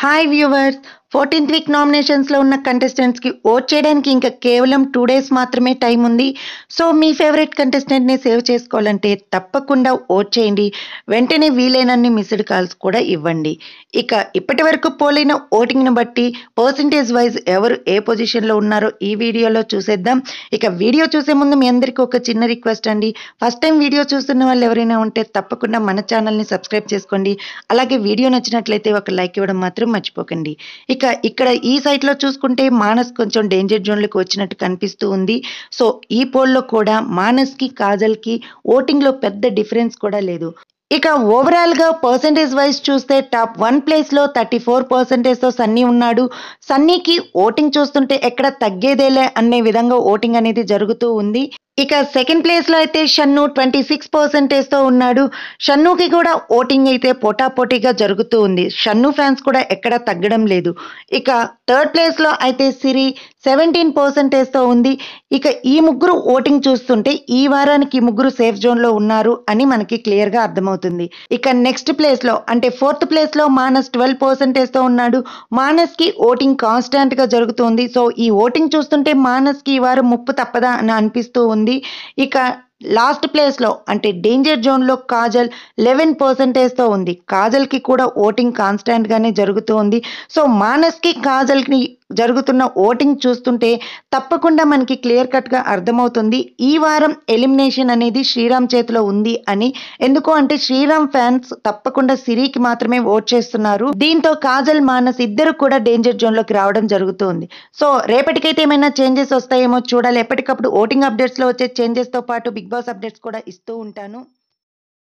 hi viewers fourteenth week నామినేషన్స్లో ఉన్న కంటెస్టెంట్స్కి ఓట్ చేయడానికి ఇంకా కేవలం టూ డేస్ మాత్రమే టైం ఉంది సో మీ ఫేవరెట్ కంటెస్టెంట్ని సేవ్ చేసుకోవాలంటే తప్పకుండా ఓట్ చేయండి వెంటనే వీలైనన్ని మిస్డ్ కాల్స్ కూడా ఇవ్వండి ఇక ఇప్పటి వరకు పోలైన ఓటింగ్ను బట్టి పర్సంటేజ్ వైజ్ ఎవరు ఏ పొజిషన్లో ఉన్నారో ఈ వీడియోలో చూసేద్దాం ఇక వీడియో చూసే ముందు మీ అందరికీ ఒక చిన్న రిక్వెస్ట్ అండి ఫస్ట్ టైం వీడియో చూస్తున్న వాళ్ళు ఎవరైనా ఉంటే తప్పకుండా మన ఛానల్ని సబ్స్క్రైబ్ చేసుకోండి అలాగే వీడియో నచ్చినట్లయితే ఒక లైక్ ఇవ్వడం మాత్రం మర్చిపోకండి ఇక ఇక్కడ ఈ సైట్లో చూసుకుంటే మానస్ కొంచెం డేంజర్ జోన్లోకి వచ్చినట్టు కనిపిస్తూ ఉంది సో ఈ పోల్లో కూడా మానస్కి కాజల్కి ఓటింగ్లో పెద్ద డిఫరెన్స్ కూడా లేదు ఇక ఓవరాల్గా పర్సంటేజ్ వైజ్ చూస్తే టాప్ వన్ ప్లేస్లో థర్టీ ఫోర్ పర్సెంటేజ్తో సన్నీ ఉన్నాడు సన్నీకి ఓటింగ్ చూస్తుంటే ఎక్కడ తగ్గేదేలే అనే విధంగా ఓటింగ్ అనేది జరుగుతూ ఉంది ఇక సెకండ్ ప్లేస్లో అయితే షన్ను ట్వంటీ సిక్స్ పర్సెంటేజ్తో ఉన్నాడు షన్నుకి కూడా ఓటింగ్ అయితే పోటాపోటీగా జరుగుతూ ఉంది షన్ను ఫ్యాన్స్ కూడా ఎక్కడ తగ్గడం లేదు ఇక థర్డ్ ప్లేస్లో అయితే సిరి సెవెంటీన్ పర్సెంటేజ్తో ఉంది ఇక ఈ ముగ్గురు ఓటింగ్ చూస్తుంటే ఈ వారానికి ఈ ముగ్గురు సేఫ్ జోన్లో ఉన్నారు అని మనకి క్లియర్గా అర్థమవుతుంది ఇక నెక్స్ట్ ప్లేస్లో అంటే ఫోర్త్ ప్లేస్లో మానస్ ట్వెల్వ్ పర్సెంటేజ్తో ఉన్నాడు మానస్కి ఓటింగ్ కాన్స్టాంట్గా జరుగుతుంది సో ఈ ఓటింగ్ చూస్తుంటే మానస్కి ఈ వారం ముప్పు తప్పదా అని అనిపిస్తూ ఉంది ఇక లాస్ట్ ప్లేస్లో అంటే డేంజర్ జోన్లో కాజల్ లెవెన్ పర్సెంటేజ్తో ఉంది కాజల్కి కూడా ఓటింగ్ కాన్స్టాంట్గానే జరుగుతూ ఉంది సో మానస్కి కాజల్కి జరుగుతున్న ఓటింగ్ చూస్తుంటే తప్పకుండా మనకి క్లియర్ కట్గా అర్థమవుతుంది ఈ వారం ఎలిమినేషన్ అనేది శ్రీరామ్ చేతిలో ఉంది అని ఎందుకు అంటే శ్రీరామ్ ఫ్యాన్స్ తప్పకుండా సిరికి మాత్రమే ఓట్ చేస్తున్నారు దీంతో కాజల్ మానస్ ఇద్దరు కూడా డేంజర్ జోన్లోకి రావడం జరుగుతుంది సో రేపటికైతే ఏమైనా చేంజెస్ వస్తాయేమో చూడాలి ఎప్పటికప్పుడు ఓటింగ్ అప్డేట్స్లో వచ్చే చేంజెస్తో పాటు బిగ్ బాస్ అప్డేట్స్ కూడా ఇస్తూ ఉంటాను